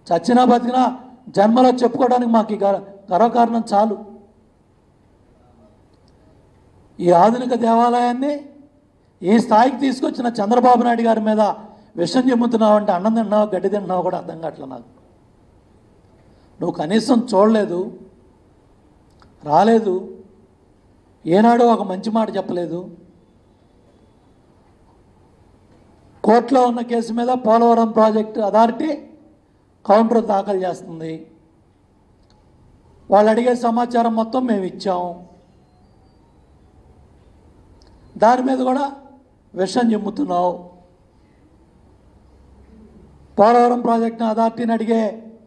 చచ్చినా బతికినా జన్మలో చెప్పుకోవడానికి మాకు ఈ గర్వ గర్వకారణం చాలు ఈ ఆధునిక దేవాలయాన్ని ఈ స్థాయికి తీసుకొచ్చిన చంద్రబాబు నాయుడు గారి మీద విషం చెమ్ముతున్నావు అంటే అన్నం తిన్నావు గడ్డి తిన్నావు కూడా అర్థం కావట్లే నాకు నువ్వు కనీసం చూడలేదు రాలేదు ఏనాడో ఒక మంచి మాట చెప్పలేదు కోర్టులో ఉన్న కేసు మీద పోలవరం ప్రాజెక్టు అథారిటీ కౌంటర్ దాఖలు చేస్తుంది వాళ్ళు అడిగే సమాచారం మొత్తం మేము ఇచ్చాం దాని మీద కూడా విషం చెమ్ముతున్నావు పోలవరం ప్రాజెక్టుని అథారిటీని అడిగే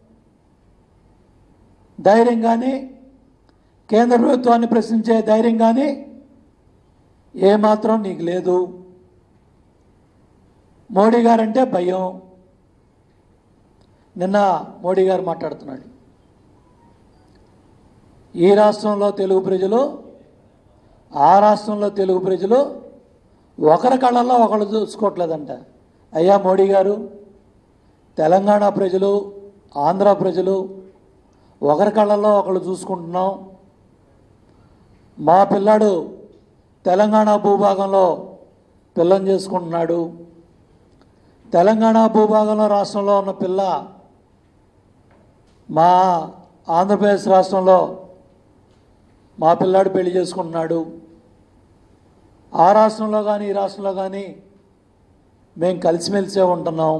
ధైర్యం కానీ కేంద్ర ప్రభుత్వాన్ని ప్రశ్నించే ధైర్యం కానీ ఏమాత్రం నీకు లేదు మోడీ గారంటే భయం నిన్న మోడీ గారు మాట్లాడుతున్నాడు ఈ రాష్ట్రంలో తెలుగు ప్రజలు ఆ రాష్ట్రంలో తెలుగు ప్రజలు ఒకరి కళ్ళల్లో ఒకళ్ళు చూసుకోవట్లేదంట అయ్యా మోడీ గారు తెలంగాణ ప్రజలు ఆంధ్ర ప్రజలు ఒకరి కళ్ళల్లో ఒకళ్ళు చూసుకుంటున్నాం మా పిల్లాడు తెలంగాణ భూభాగంలో పిల్లని చేసుకుంటున్నాడు తెలంగాణ భూభాగంలో రాష్ట్రంలో ఉన్న పిల్ల మా ఆంధ్రప్రదేశ్ రాష్ట్రంలో మా పిల్లాడు పెళ్లి చేసుకుంటున్నాడు ఆ రాష్ట్రంలో కానీ ఈ రాష్ట్రంలో కానీ మేము కలిసిమెలిసే ఉంటున్నాం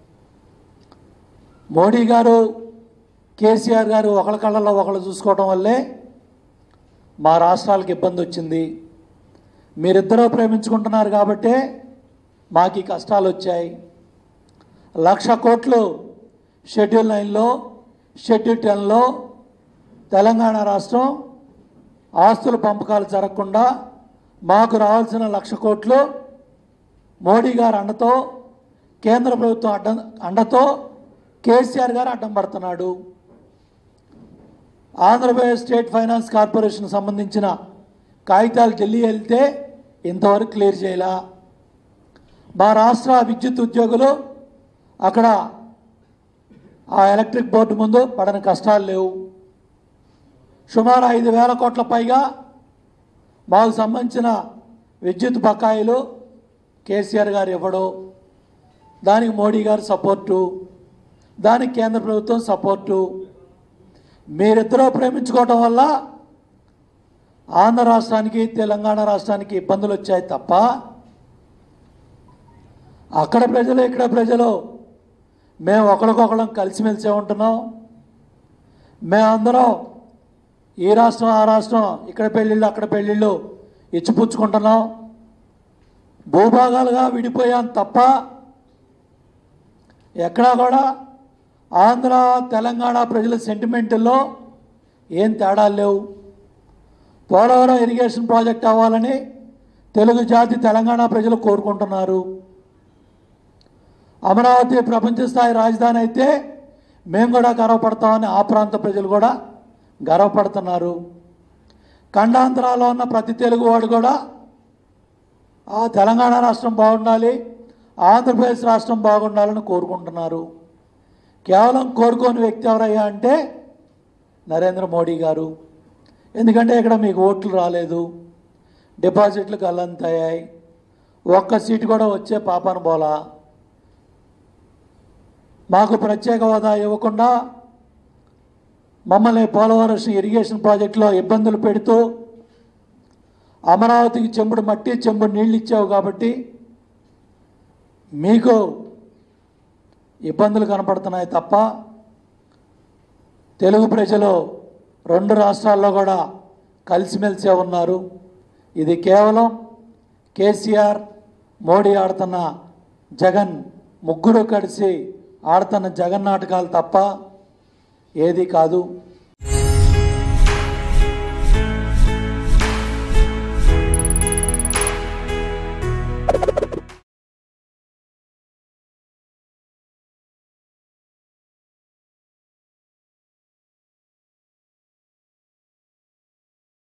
మోడీ గారు కేసీఆర్ గారు ఒకళ్ళ కళ్ళల్లో ఒకళ్ళు చూసుకోవడం వల్లే మా రాష్ట్రాలకు ఇబ్బంది వచ్చింది మీరిద్దరూ ప్రేమించుకుంటున్నారు కాబట్టే మాకు ఈ కష్టాలు వచ్చాయి లక్ష కోట్లు షెడ్యూల్ నైన్లో షెడ్యూల్ టెన్లో తెలంగాణ రాష్ట్రం ఆస్తుల పంపకాలు జరగకుండా మాకు రావాల్సిన లక్ష కోట్లు మోడీ గారు అండతో కేంద్ర ప్రభుత్వం అడ్డ అండతో కేసీఆర్ గారు అడ్డం పడుతున్నాడు ఆంధ్రప్రదేశ్ స్టేట్ ఫైనాన్స్ కార్పొరేషన్ సంబంధించిన కాగితాలు ఢిల్లీ వెళ్తే ఇంతవరకు క్లియర్ చేయలా మా రాష్ట్ర విద్యుత్ ఉద్యోగులు అక్కడ ఆ ఎలక్ట్రిక్ బోర్డు ముందు పడని కష్టాలు లేవు సుమారు ఐదు వేల కోట్ల పైగా మాకు సంబంధించిన విద్యుత్ బకాయిలు కేసీఆర్ గారు ఇవ్వడు దానికి మోడీ గారు సపోర్టు దానికి కేంద్ర ప్రభుత్వం సపోర్టు మీరిద్దరూ ప్రేమించుకోవటం వల్ల ఆంధ్ర రాష్ట్రానికి తెలంగాణ రాష్ట్రానికి ఇబ్బందులు వచ్చాయి తప్ప అక్కడ ప్రజలు ఇక్కడ ప్రజలు మేము ఒకరికొకరం కలిసిమెలిసే ఉంటున్నాం మేమందరం ఈ రాష్ట్రం ఆ రాష్ట్రం ఇక్కడ పెళ్ళిళ్ళు అక్కడ పెళ్ళిళ్ళు ఇచ్చిపుచ్చుకుంటున్నాం భూభాగాలుగా విడిపోయాం తప్ప ఎక్కడా కూడా ఆంధ్ర తెలంగాణ ప్రజల సెంటిమెంట్లో ఏం తేడాలు లేవు పోలవరం ఇరిగేషన్ ప్రాజెక్ట్ అవ్వాలని తెలుగు జాతి తెలంగాణ ప్రజలు కోరుకుంటున్నారు అమరావతి ప్రపంచ స్థాయి రాజధాని అయితే మేము కూడా గర్వపడతామని ఆ ప్రాంత ప్రజలు కూడా గర్వపడుతున్నారు ఖండాంతరాల్లో ఉన్న ప్రతి తెలుగువాడు కూడా ఆ తెలంగాణ రాష్ట్రం బాగుండాలి ఆంధ్రప్రదేశ్ రాష్ట్రం బాగుండాలని కోరుకుంటున్నారు కేవలం కోరుకోని వ్యక్తి ఎవరయ్యా అంటే నరేంద్ర మోడీ గారు ఎందుకంటే ఇక్కడ మీకు ఓట్లు రాలేదు డిపాజిట్లు గల్లంతయ్యాయి ఒక్క సీటు కూడా వచ్చే పాపాను బోలా మాకు ప్రత్యేక హోదా ఇవ్వకుండా మమ్మల్ని పోలవరం ఇరిగేషన్ ప్రాజెక్టులో ఇబ్బందులు పెడుతూ అమరావతికి చెంబుడు మట్టి చెంబుడు నీళ్ళు ఇచ్చావు కాబట్టి మీకు ఇబ్బందులు కనపడుతున్నాయి తప్ప తెలుగు ప్రజలు రెండు రాష్ట్రాల్లో కూడా కలిసిమెలిసే ఉన్నారు ఇది కేవలం కేసీఆర్ మోడీ ఆడుతున్న జగన్ ముగ్గురు కలిసి ఆడుతున్న జగన్ నాటకాలు తప్ప ఏది కాదు